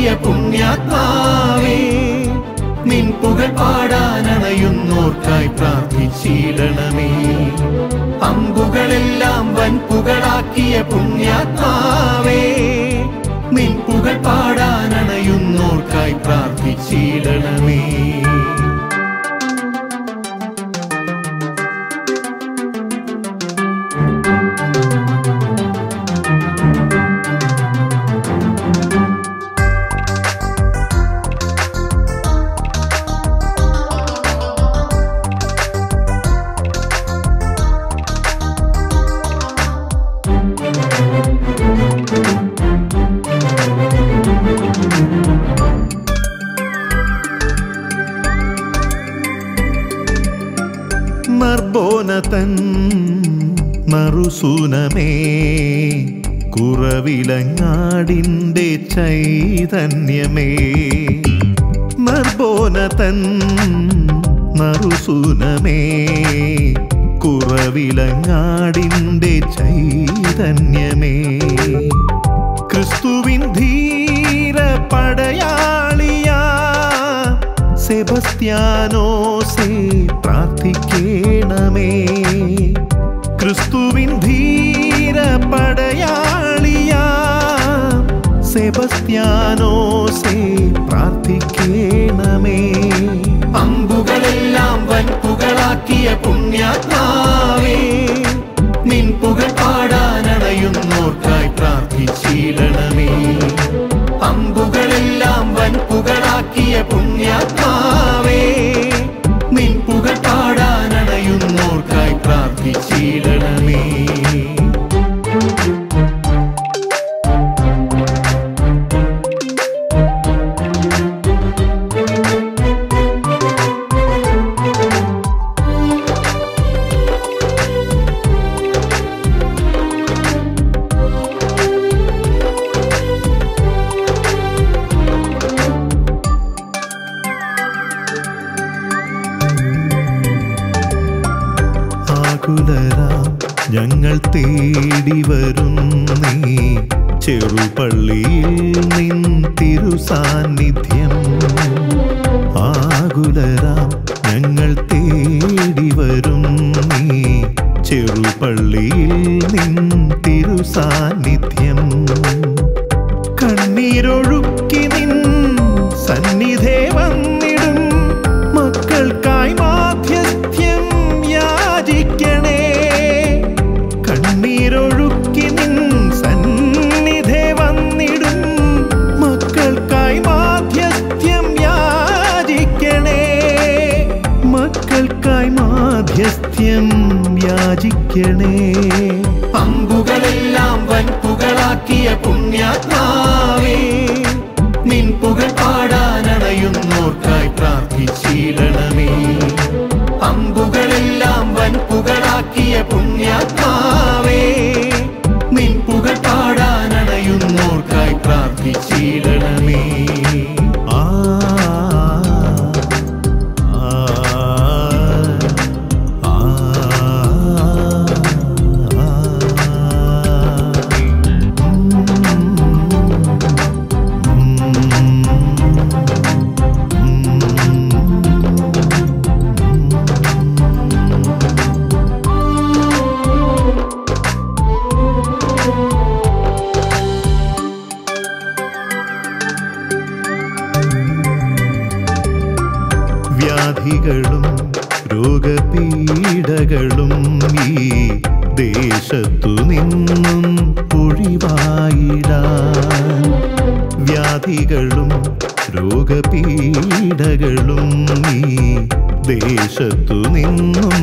വൻപുകളാക്കിയ പുണ്യാത്മാവേ നിൻ പുകൾ പാടാനണയുന്നോർക്കായി പ്രാർത്ഥിച്ചിടണമേ അമ്പുകളെല്ലാം വൻപുകളാക്കിയ പുണ്യാത്മാവേ നിൻ പുകൾ പാടാനണയുന്നോർക്കായി പ്രാർത്ഥിച്ചിടണമേ നർബോനതൻ നറുസൂനമേ കുറവിലങ്ങാടിൻ്റെ ചൈതന്യമേ നർബോനതൻ നറുസൂനമേ കുറവിലങ്ങാടിൻ്റെ ചൈതന്യമേ ക്രിസ്തുവിൻ ധീര പടയാളിയാ സെബസ്ത്യാനോസേ പ്രാർത്ഥിക്കേണമേ ക്രിസ്തുവിൻ ധീര പടയാളിയാ സെബസ്ത്യാനോസേ പ്രാർത്ഥിക്കേണമേ അമ്പുകളെല്ലാം വൻപുകളാക്കിയ പുണ്യാത്മാവേ നിൻ പുകൾ പാടാനണയുന്നോർക്കായി പ്രാർത്ഥിച്ചിടണമേ അമ്പുകളെല്ലാം വൻപുകളാക്കിയ പുണ്യാത്മാവേ നിൻ പുകൾ പാടാനണയുന്നോർക്കായി പ്രാർത്ഥിച്ചിടണമേ ആകുലരാം ഞങ്ങൾ തേടി വരും നീ ചെറുപള്ളിയിൽ നിൻ തിരുസാന്നിധ്യം ആകുലരാം ഞങ്ങൾ തേടി വരും നീ ചെറുപള്ളിയിൽ നിൻ തിരുസാന്നിധ്യം കണ്ണീരൊഴുക്കി നിൻ സന്നിധേ വന്നിടും മക്കൾക്കായി മാധ്യസ്ഥ്യം യാചിക്കണേ കണ്ണീരൊഴുക്കി നിൻ സന്നിധേ വന്നിടും മക്കൾക്കായി മാധ്യസ്ഥ്യം യാചിക്കണേ മക്കൾക്കായി മാധ്യസ്ഥ്യം യാചിക്കണേ അമ്പുകളെല്ലാം വൻപുകളാക്കിയ പുണ്യാത്മാവേ നിൻ പുകൾ പാടാനണയുന്നോർക്കായി പ്രാർത്ഥിച്ചിടണമേ അമ്പുകളെല്ലാം വൻപുകളാക്കിയ പുണ്യാത്മാവേ നിൻ പുകൾ പാടാനണയുന്നോർക്കായി പ്രാർത്ഥിച്ചിടണമേ ആ ആ ആ വ്യാധികളും രോഗപീഠകളും ഈ ദേശത്തു നിന്നും ഒഴിവായിടാൻ വ്യാധികളും രോഗപീഠകളും ഈ ദേശത്തു നിന്നും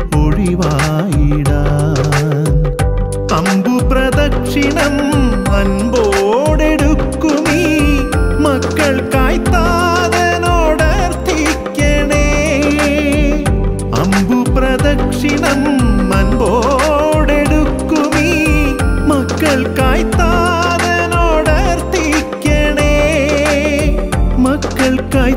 ഒഴിവായിടാൻ അമ്പു പ്രദക്ഷിണം അൻപോടെടുക്കുമീ മക്കൾക്കായി താതനോടർത്ഥിക്കണേ അമ്പു പ്രദക്ഷിണം അൻപോടെടുക്കുമീ മക്കൾക്കായി താതനോടർത്ഥിക്കണേ മക്കൾക്കായി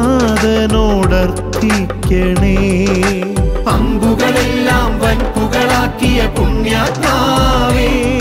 താതനോടർത്ഥിക്കണേ അമ്പുകളെല്ലാം വൻപുകളാക്കിയ പുണ്യാത്മാവേ